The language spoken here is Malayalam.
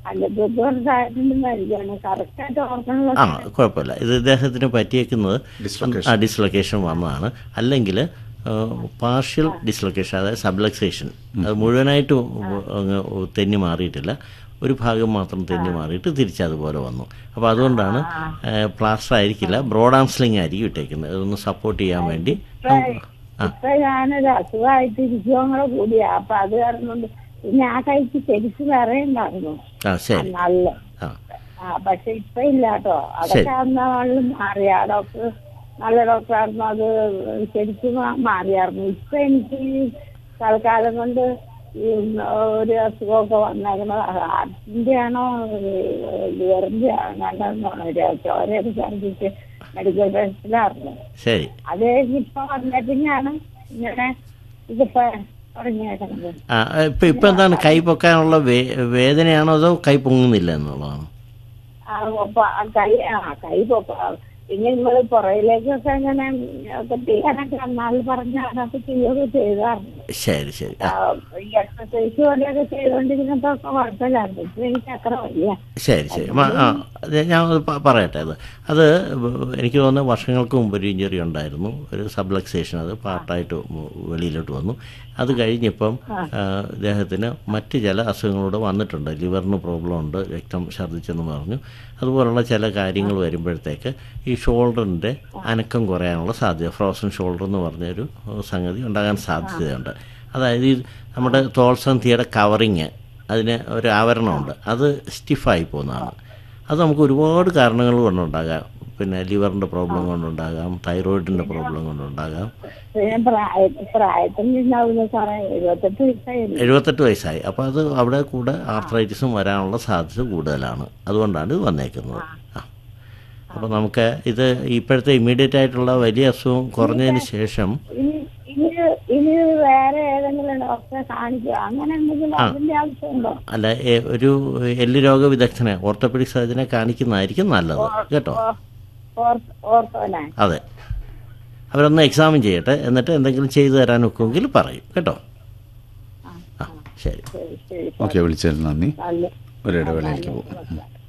അല്ല ബുദ്ധിമുട്ടായിട്ടുണ്ട് മരിക്കാണ് കറക്റ്റായിട്ട് ഓർക്കണല്ലോ ആ കുഴപ്പമില്ല ഇത് ഇദ്ദേഹത്തിന് പറ്റിയേക്കുന്നത് Dislocation. ആ ഡിസ്ലൊക്കേഷൻ വന്നതാണ് അല്ലെങ്കിൽ പാർഷ്യൽ ഡിസ്ലൊക്കേഷൻ അതായത് സബ്ലക്സേഷൻ അത് മുഴുവനായിട്ട് അങ്ങ് തെന്നി മാറിയിട്ടില്ല ഒരു ഭാഗം മാത്രം തെന്നി മാറിയിട്ട് തിരിച്ചതുപോലെ വന്നു അപ്പോൾ അതുകൊണ്ടാണ് പ്ലാസ്റ്റർ ആയിരിക്കില്ല ബ്രോഡ് ആംസ്ലിംഗ് ആയിരിക്കും ഇട്ടേക്കുന്നത് ഇതൊന്ന് സപ്പോർട്ട് ചെയ്യാൻ വേണ്ടി ആ ഇപ്പൊ ഞാനൊരു അസുഖമായിട്ട് ഇരിക്കുവങ്ങളെ കൂടിയാ അപ്പൊ അത് കാരണം കൊണ്ട് പിന്നെ ആ കൈക്ക് ശരിക്കും വേറെ ഉണ്ടായിരുന്നു ആ ശരി നല്ല ആ ആ പക്ഷെ ഇപ്പൊ ഇല്ല കേട്ടോ അതൊക്കെ അന്നാളും മാറി ആ ഡോക്ടർ നല്ല ഡോക്ടറായിരുന്നു അത് ശരിക്കും മാ- മാറിയായിരുന്നു ഇപ്പൊ എനിക്ക് ഈ തൽക്കാലം കൊണ്ട് ഈ ഒരു അസുഖമൊക്കെ വന്നേക്കുന്നത് ഹാർട്ടിന്റെ ആണോ ലിവറിന്റെ ആണോ ചോരയൊക്കെ ഛർദിച്ച് മെഡിക്കൽ ടെസ്റ്റിലായിരുന്നു ശരി അത് ഇപ്പൊ വന്ന പിന്നെയാണ് ഇങ്ങനെ ഇതിപ്പോ തുടങ്ങിയേക്കുന്നത് ആ ഇപ്പം ഇപ്പം എന്താണ് കൈ പൊക്കാനുള്ള വേ വേദനയാണോ അതോ കൈ പൊങ്ങുന്നില്ല എന്നുള്ളതാണോ ആ, ഒപ്പ- ആ കൈ ആ കൈ പൊക്ക പിന്നെ നിങ്ങൾ പുറയിലേക്കൊക്കെ ഇങ്ങനെ ഒക്കെ ചെയ്യാനൊക്കെ അന്നാൾ പറഞ്ഞ അതൊക്കെ ചെയ്യുകയൊക്കെ ചെയ്തായിരുന്നു ശരി ശരി ആ, ആ ഈ എക്സസൈസ് പോലെയൊക്കെ ചെയ്തുകൊണ്ടിരുന്നപ്പോ ഒക്കെ കുഴപ്പമില്ലായിരുന്നു ഇപ്പൊ എനിക്ക് അത്ര വയ്യ ശരി ശരി മ- ആ അത് ഞാൻ അത് പ- പറയട്ടെ അത് അത് എനിക്ക് തോന്നുന്നു വർഷങ്ങൾക്ക് മുമ്പ് ഒരു ഇഞ്ചുറി ഉണ്ടായിരുന്നു ഒരു സബ്ലക്സേഷൻ അത് പാർട്ടായിട്ട് വെളിയിലോട്ട് വന്നു അത് കഴിഞ്ഞിപ്പം ആ, ഇദ്ദേഹത്തിന് മറ്റ് ചില അസുഖങ്ങളൂടെ വന്നിട്ടുണ്ട് ലിവറിന് പ്രോബ്ലം ഉണ്ട് രക്തം ഛർദ്ദിച്ചെന്ന് പറഞ്ഞു അതുപോലുള്ള ചില കാര്യങ്ങൾ വരുമ്പോഴത്തേക്ക് ഈ ഷോൾഡറിൻ്റെ അനക്കം കുറയാനുള്ള സാധ്യത ഫ്രോസൺ ഷോൾഡർ എന്ന് പറഞ്ഞൊരു സംഗതി ഉണ്ടാകാൻ സാധ്യതയുണ്ട് അതായത് ഈ നമ്മുടെ തോൾസന്ധിയുടെ കവറിങ് അതിന് ഒരു ആവരണമുണ്ട് അത് സ്റ്റിഫായി പോകുന്നതാണ് അത് നമുക്ക് ഒരുപാട് കാരണങ്ങൾ കൊണ്ടുണ്ടാകാം പിന്നെ ലിവറിൻ്റെ പ്രോബ്ലം കൊണ്ടുണ്ടാകാം തൈറോയിഡിൻ്റെ പ്രോബ്ലം കൊണ്ടുണ്ടാകാം പിന്നെ പ്രായ പ്രായത്തിൽ ഉണ്ടാവുന്ന സാറേ എഴുപത്തെട്ട് വയസ്സായിരുന്നു എഴുപത്തെട്ട് വയസ്സായി അപ്പോൾ അത് അവിടെ കൂടെ ആർത്രൈറ്റിസും വരാനുള്ള സാധ്യത കൂടുതലാണ് അതുകൊണ്ടാണ് ഇത് വന്നേക്കുന്നത് ആ അപ്പോൾ നമുക്ക് ഇത് ഇപ്പോഴത്തെ ഇമ്മീഡിയറ്റ് ആയിട്ടുള്ള വലിയ അസുഖം കുറഞ്ഞതിന് ശേഷം ഇനി ഇനി ഇനി വേറെ ഏതെങ്കിലും ഡോക്ടറെ കാണിക്കുക അങ്ങനെ എന്തെങ്കിലും അതിന്റെ ആവശ്യമുണ്ടോ അല്ല എ- ഒരു എല്ല് രോഗ വിദഗ്ധനെ ഓർത്തോപെഡിക് സർജനെ കാണിക്കുന്നതായിരിക്കും നല്ലത് കേട്ടോ ഓർത്ത് ഓർത്തോനെ അതെ അവരൊന്ന് എക്സാമിൻ ചെയ്യട്ടെ എന്നിട്ട് എന്തെങ്കിലും ചെയ്തു തരാൻ ഒക്കുമെങ്കിൽ പറയും കേട്ടോ ആ ശരി ശരി ശരി ഓക്കെ വിളിച്ചതിന് നന്ദി നല്ല ഒരു ഇടവേളയിലേക്ക് പോകും